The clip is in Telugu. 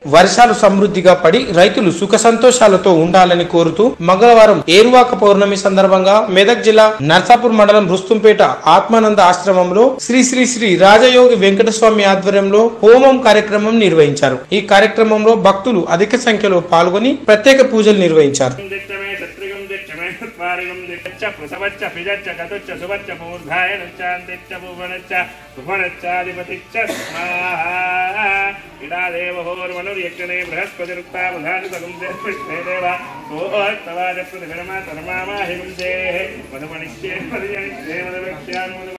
వర్షాలు సమృద్ధిగా పడి రైతులు సుఖ సంతోషాలతో ఉండాలని కోరుతూ మంగళవారం ఏరువాక పౌర్ణమి సందర్భంగా మెదక్ జిల్లా నర్సాపూర్ మండలం రుస్తుంపేట ఆత్మానంద ఆశ్రమంలో శ్రీ శ్రీ శ్రీ రాజయోగి వెంకటస్వామి ఆధ్వర్యంలో హోమం కార్యక్రమం నిర్వహించారు ఈ కార్యక్రమంలో భక్తులు అధిక సంఖ్యలో పాల్గొని ప్రత్యేక పూజలు నిర్వహించారు दिक्षमे शत्रुगं दिक्षमे त्वारिगं दिक्ष प्रसवच्च पिजच्च गतुच्च सुवच्च मूर्धायनच्चान्तिच्च भुवनच्च भुवनच्चाधिपतिच्च स्वाहा इडादेवहोर्मनुर्यक्षणे बृहस्पतिरुक्ता बुधानि सगुंसे कृष्णे देव सोऽस्तवाज प्रतिभिरमा तर्मामाहिगुंसेः मधुमणिक्ये मधुजनिष्ये मधुवक्ष्यान् मधु